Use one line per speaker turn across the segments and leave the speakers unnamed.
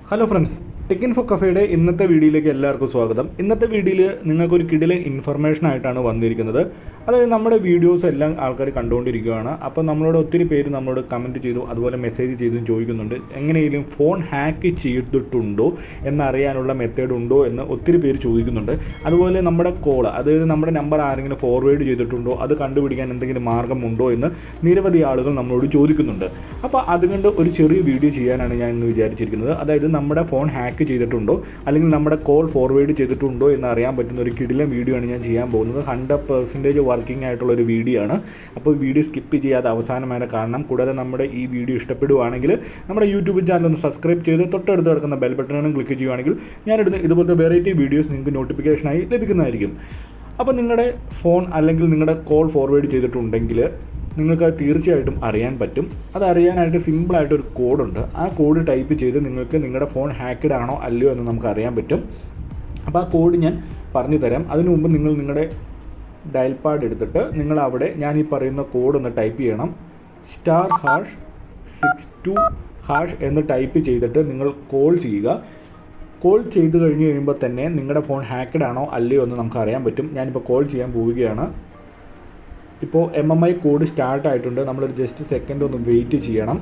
hello friends tech info കഫേയുടെ ഇന്നത്തെ വീഡിയോയിലേക്ക് എല്ലാവർക്കും സ്വാഗതം ഇന്നത്തെ വീഡിയോയിൽ നിങ്ങൾക്കൊരു കിടിലൻ ഇൻഫർമേഷൻ ആയിട്ടാണ് വന്നിരിക്കുന്നത് അതായത് നമ്മുടെ വീഡിയോസ് എല്ലാം ആൾക്കാർ കണ്ടുകൊണ്ടിരിക്കുകയാണ് അപ്പോൾ നമ്മളോട് ഒത്തിരി പേര് നമ്മളോട് കമൻറ്റ് ചെയ്തു അതുപോലെ മെസ്സേജ് ചെയ്തും ചോദിക്കുന്നുണ്ട് എങ്ങനെയെങ്കിലും ഫോൺ ഹാക്ക് ചെയ്തിട്ടുണ്ടോ എന്നറിയാനുള്ള മെത്തേഡ് ഉണ്ടോ എന്ന് ഒത്തിരി പേര് ചോദിക്കുന്നുണ്ട് അതുപോലെ നമ്മുടെ കോൾ അതായത് നമ്മുടെ നമ്പർ ആരെങ്കിലും ഫോർവേഡ് ചെയ്തിട്ടുണ്ടോ അത് കണ്ടുപിടിക്കാൻ എന്തെങ്കിലും മാർഗമുണ്ടോ എന്ന് നിരവധി ആളുകൾ നമ്മളോട് ചോദിക്കുന്നുണ്ട് അപ്പോൾ അതുകൊണ്ട് ഒരു ചെറിയ വീഡിയോ ചെയ്യാനാണ് ഞാൻ ഇന്ന് വിചാരിച്ചിരിക്കുന്നത് അതായത് നമ്മുടെ ഫോൺ ഹാക്ക് ചെയ്തിട്ടുണ്ടോ അല്ലെങ്കിൽ നമ്മുടെ കോൾ ഫോർവേഡ് ചെയ്തിട്ടുണ്ടോ എന്ന് അറിയാൻ പറ്റുന്ന ഒരു കിടിലൻ വീഡിയോ ആണ് ഞാൻ ചെയ്യാൻ പോകുന്നത് ഹൺഡ്രഡ് പെർസെൻറ്റേജ് വർക്കിംഗ് ആയിട്ടുള്ള ഒരു വീഡിയോ ആണ് അപ്പോൾ വീഡിയോ സ്കിപ്പ് ചെയ്യാതെ അവസാനം വരെ കാണണം കൂടാതെ നമ്മുടെ ഈ വീഡിയോ ഇഷ്ടപ്പെടുവാണെങ്കിൽ നമ്മുടെ യൂട്യൂബ് ചാനൽ ഒന്ന് സബ്സ്ക്രൈബ് ചെയ്ത് തൊട്ടടുത്ത് കിടക്കുന്ന ബെൽ ബട്ടണും ക്ലിക്ക് ചെയ്യുവാണെങ്കിൽ ഞാനിടുന്ന ഇതുപോലത്തെ വെറൈറ്റി വീഡിയോസ് നിങ്ങൾക്ക് നോട്ടിഫിക്കേഷനായി ലഭിക്കുന്നതായിരിക്കും അപ്പോൾ നിങ്ങളുടെ ഫോൺ അല്ലെങ്കിൽ നിങ്ങളുടെ കോൾ ഫോർവേഡ് ചെയ്തിട്ടുണ്ടെങ്കിൽ നിങ്ങൾക്ക് അത് തീർച്ചയായിട്ടും അറിയാൻ പറ്റും അത് അറിയാനായിട്ട് സിമ്പിളായിട്ട് ഒരു കോഡുണ്ട് ആ കോഡ് ടൈപ്പ് ചെയ്ത് നിങ്ങൾക്ക് നിങ്ങളുടെ ഫോൺ ഹാക്കഡ് ആണോ അല്ലയോ എന്ന് നമുക്ക് അറിയാൻ പറ്റും അപ്പോൾ ആ കോഡ് ഞാൻ പറഞ്ഞു തരാം അതിനു മുമ്പ് നിങ്ങൾ നിങ്ങളുടെ ഡയൽ പാഡ് എടുത്തിട്ട് നിങ്ങൾ അവിടെ ഞാൻ ഈ പറയുന്ന കോഡ് ഒന്ന് ടൈപ്പ് ചെയ്യണം star hash six two hash എന്ന് ടൈപ്പ് ചെയ്തിട്ട് നിങ്ങൾ കോൾ ചെയ്യുക കോൾ ചെയ്ത് കഴിഞ്ഞ് കഴിയുമ്പോൾ തന്നെ നിങ്ങളുടെ ഫോൺ ഹാക്കഡ് ആണോ അല്ലയോ എന്ന് നമുക്ക് അറിയാൻ പറ്റും ഞാനിപ്പോൾ കോൾ ചെയ്യാൻ പോവുകയാണ് ഇപ്പോൾ M M I code start ആയിട്ടുണ്ട് നമ്മളൊരു ജസ്റ്റ് സെക്കൻഡ് ഒന്ന് വെയിറ്റ് ചെയ്യണം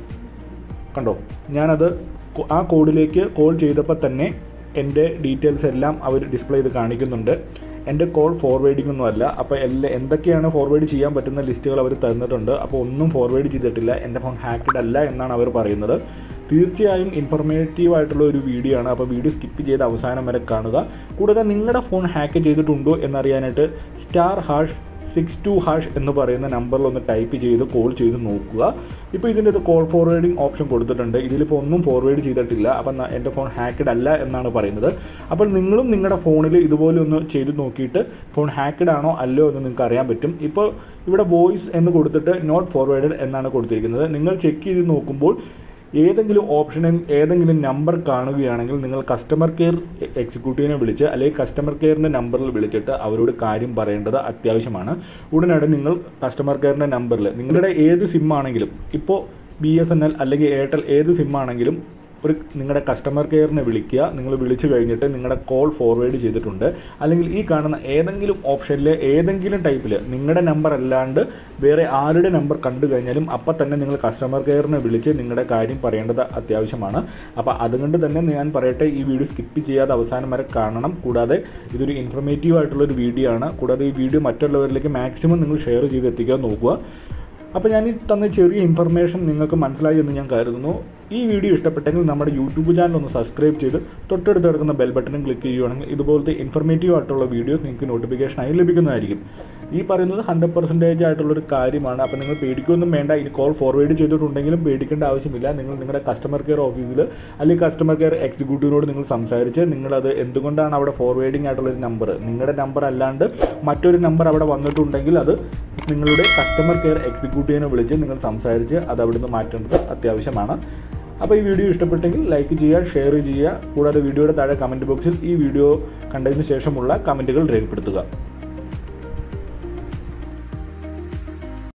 കണ്ടോ ഞാനത് കൊ- ആ കോഡിലേക്ക് കോൾ ചെയ്തപ്പോൾ തന്നെ എൻ്റെ ഡീറ്റെയിൽസ് എല്ലാം അവർ ഡിസ്പ്ലേ ചെയ്ത് കാണിക്കുന്നുണ്ട് എൻ്റെ കോൾ ഫോർവേഡിംഗ് ഒന്നും അല്ല അപ്പോൾ എല്ലാ എന്തൊക്കെയാണ് ഫോർവേഡ് ചെയ്യാൻ പറ്റുന്ന ലിസ്റ്റുകൾ അവർ തന്നിട്ടുണ്ട് അപ്പോൾ ഒന്നും ഫോർവേഡ് ചെയ്തിട്ടില്ല എൻ്റെ ഫോൺ ഹാക്കഡ് അല്ല എന്നാണ് അവർ പറയുന്നത് തീർച്ചയായും ഇൻഫർമേറ്റീവ് ആയിട്ടുള്ള ഒരു വീഡിയോ ആണ് അപ്പോൾ വീഡിയോ സ്കിപ്പ് ചെയ്ത് അവസാനം വരെ കാണുക കൂടാതെ നിങ്ങളുടെ ഫോൺ ഹാക്ക് ചെയ്തിട്ടുണ്ടോ എന്നറിയാനായിട്ട് star hash six two hash എന്ന് പറയുന്ന നമ്പറിൽ ഒന്ന് ടൈപ്പ് ചെയ്ത് കോൾ ചെയ്ത് നോക്കുക ഇപ്പോൾ ഇതിൻ്റെ ഇത് കോൾ ഫോർവേഡിംഗ് ഓപ്ഷൻ കൊടുത്തിട്ടുണ്ട് ഇതിലിപ്പോൾ ഒന്നും ഫോർവേഡ് ചെയ്തിട്ടില്ല അപ്പം ന- എൻ്റെ ഫോൺ ഹാക്കഡ് അല്ല എന്നാണ് പറയുന്നത് അപ്പോൾ നിങ്ങളും നിങ്ങളുടെ ഫോണിൽ ഇതുപോലെ ഒന്ന് ചെയ്ത് നോക്കിയിട്ട് ഫോൺ ഹാക്കഡ് ആണോ അല്ലയോ എന്ന് നിങ്ങൾക്ക് അറിയാൻ പറ്റും ഇപ്പോൾ ഇവിടെ വോയിസ് എന്ന് കൊടുത്തിട്ട് നോട്ട് ഫോർവേഡഡ് എന്നാണ് കൊടുത്തിരിക്കുന്നത് നിങ്ങൾ ചെക്ക് ചെയ്ത് നോക്കുമ്പോൾ ഏതെങ്കിലും ഓപ്ഷനിൽ ഏതെങ്കിലും നമ്പർ കാണുകയാണെങ്കിൽ നിങ്ങൾ കസ്റ്റമർ കെയർ എക്സിക്യൂട്ടീവിനെ വിളിച്ച് അല്ലെങ്കിൽ കസ്റ്റമർ കെയറിൻ്റെ നമ്പറിൽ വിളിച്ചിട്ട് അവരോട് കാര്യം പറയേണ്ടത് അത്യാവശ്യമാണ് ഉടനടി നിങ്ങൾ കസ്റ്റമർ കെയറിൻ്റെ നമ്പറിൽ നിങ്ങളുടെ ഏത് സിം ആണെങ്കിലും ഇപ്പോൾ ബി എസ് എൻ എൽ അല്ലെങ്കിൽ എയർടെൽ ഏത് സിം ആണെങ്കിലും ഒരു നിങ്ങളുടെ കസ്റ്റമർ കെയറിനെ വിളിക്കുക നിങ്ങൾ വിളിച്ചു കഴിഞ്ഞിട്ട് നിങ്ങളുടെ കോൾ ഫോർവേഡ് ചെയ്തിട്ടുണ്ട് അല്ലെങ്കിൽ ഈ കാണുന്ന ഏതെങ്കിലും ഓപ്ഷനിൽ ഏതെങ്കിലും ടൈപ്പിൽ നിങ്ങളുടെ നമ്പർ അല്ലാണ്ട് വേറെ ആരുടെ നമ്പർ കണ്ടു കഴിഞ്ഞാലും അപ്പം തന്നെ നിങ്ങൾ കസ്റ്റമർ കെയറിനെ വിളിച്ച് നിങ്ങളുടെ കാര്യം പറയേണ്ടത് അത്യാവശ്യമാണ് അപ്പോൾ അതുകൊണ്ട് തന്നെ ഞാൻ പറയട്ടെ ഈ വീഡിയോ സ്കിപ്പ് ചെയ്യാതെ അവസാനം വരെ കാണണം കൂടാതെ ഇതൊരു ഇൻഫർമേറ്റീവ് ആയിട്ടുള്ള ഒരു വീഡിയോ ആണ് കൂടാതെ ഈ വീഡിയോ മറ്റുള്ളവരിലേക്ക് മാക്സിമം നിങ്ങൾ ഷെയർ ചെയ്ത് എത്തിക്കാൻ നോക്കുക അപ്പോൾ ഞാൻ ഈ തന്ന ചെറിയ ഇൻഫർമേഷൻ നിങ്ങൾക്ക് മനസ്സിലായി എന്ന് ഞാൻ കരുതുന്നു ഈ വീഡിയോ ഇഷ്ടപ്പെട്ടെങ്കിൽ നമ്മുടെ യൂട്യൂബ് ചാനൽ ഒന്ന് സബ്സ്ക്രൈബ് ചെയ്ത് തൊട്ടടുത്ത് കിടക്കുന്ന ബെൽ ബട്ടണും ക്ലിക്ക് ചെയ്യുകയാണെങ്കിൽ ഇതുപോലത്തെ ഇൻഫർമേറ്റീവ് ആയിട്ടുള്ള വീഡിയോസ് നിങ്ങൾക്ക് നോട്ടിഫിക്കേഷനായി ലഭിക്കുന്നതായിരിക്കും ഈ പറയുന്നത് ഹൺഡ്രഡ് പെർസെൻറ്റേജ് ആയിട്ടുള്ളൊരു കാര്യമാണ് അപ്പോൾ നിങ്ങൾ പേടിക്കൊന്നും വേണ്ട ഇനി കോൾ ഫോർവേഡ് ചെയ്തിട്ടുണ്ടെങ്കിലും പേടിക്കേണ്ട ആവശ്യമില്ല നിങ്ങൾ നിങ്ങളുടെ കസ്റ്റമർ കെയർ ഓഫീസിൽ അല്ലെങ്കിൽ കസ്റ്റമർ കെയർ എക്സിക്യൂട്ടീവിനോട് നിങ്ങൾ സംസാരിച്ച് നിങ്ങളത് എന്തുകൊണ്ടാണ് അവിടെ ഫോർവേഡിംഗ് ആയിട്ടുള്ള ഒരു നമ്പർ നിങ്ങളുടെ നമ്പർ അല്ലാണ്ട് മറ്റൊരു നമ്പർ അവിടെ വന്നിട്ടുണ്ടെങ്കിൽ അത് നിങ്ങളുടെ കസ്റ്റമർ കെയർ എക്സിക്യൂട്ടീവിനെ വിളിച്ച് നിങ്ങൾ സംസാരിച്ച് അത് അവിടുന്ന് മാറ്റേണ്ടത് അത്യാവശ്യമാണ് അപ്പോൾ ഈ വീഡിയോ ഇഷ്ടപ്പെട്ടെങ്കിൽ ലൈക്ക് ചെയ്യുക ഷെയർ ചെയ്യുക കൂടാതെ വീഡിയോയുടെ താഴെ കമൻറ്റ് ബോക്സിൽ ഈ വീഡിയോ കണ്ടതിന് ശേഷമുള്ള കമൻറ്റുകൾ രേഖപ്പെടുത്തുക